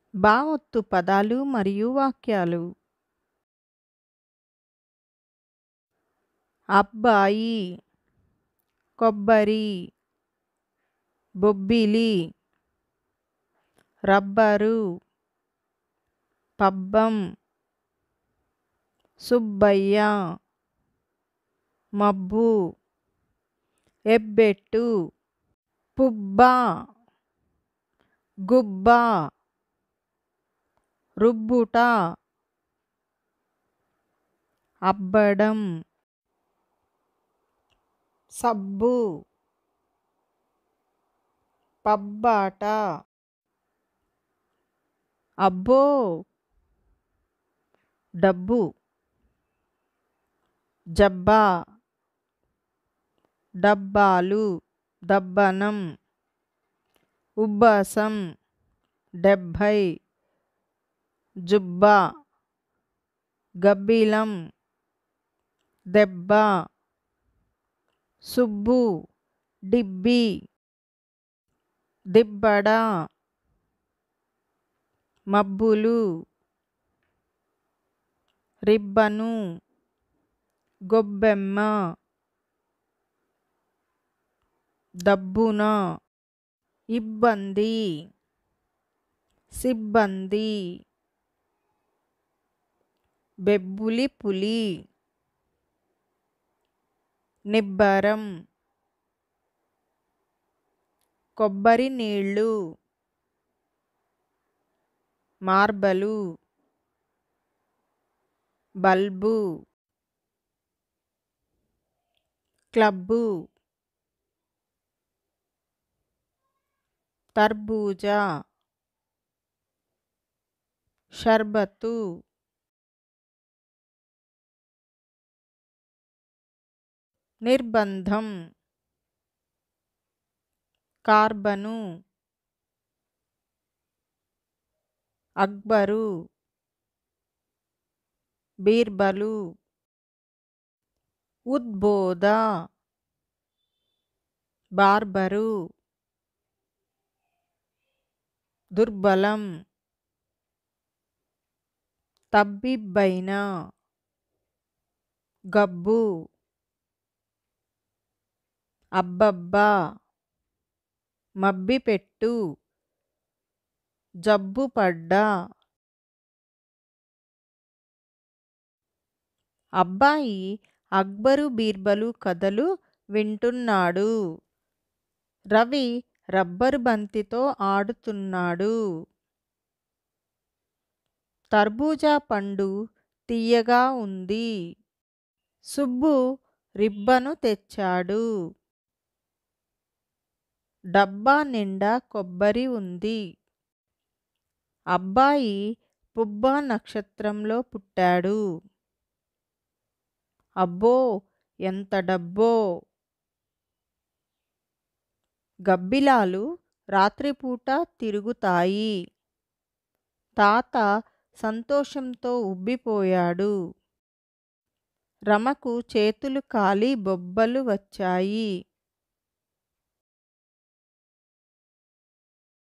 బా ఒత్తు పదాలు మరియు వాక్యాలు అబ్బాయి కొబ్బరి బొబ్బిలి రబ్బరు పబ్బం సుబ్బయ్య మబ్బు ఎబ్బెట్టు పుబ్బ గుబ్బ రుబ్బుట అబ్బడం సబ్బు పబ్బాట అబ్బో డబ్బు జబ్బా డబ్బాలు దబ్బనం ఉబ్బసం డెబ్భై జుబ్బా గబ్బిలం దెబ్బ సుబ్బు డిబ్బి దిబ్బడ మబ్బులు రిబ్బను గొబ్బెమ్మ దబ్బున ఇబ్బంది సిబ్బంది బెబ్బులి పులి నిబ్బరం కొబ్బరి నీళ్ళు మార్బలు బల్బు క్లబ్బు తర్బూజా షర్బత్తు నిర్బంధం కార్బను అక్బరు బీర్బలు ఉద్బోధ బార్బరు దుర్బలం తబ్బిబ్బైన గబ్బు అబ్బబ్బా మబ్బిపెట్టు జబ్బుపడ్డా అబ్బాయి అక్బరు బీర్బలు కథలు వింటున్నాడు రవి రబ్బరు బంతితో ఆడుతున్నాడు తర్బూజా పండు తీయగా ఉంది సుబ్బు రిబ్బను తెచ్చాడు డబ్బా నిండా కొబ్బరి ఉంది అబ్బాయి పుబ్బ నక్షత్రంలో పుట్టాడు అబ్బో ఎంత డబ్బో గబ్బిలాలు రాత్రిపూట తిరుగుతాయి తాత సంతోషంతో ఉబ్బిపోయాడు రమకు చేతులు కాలి బొబ్బలు వచ్చాయి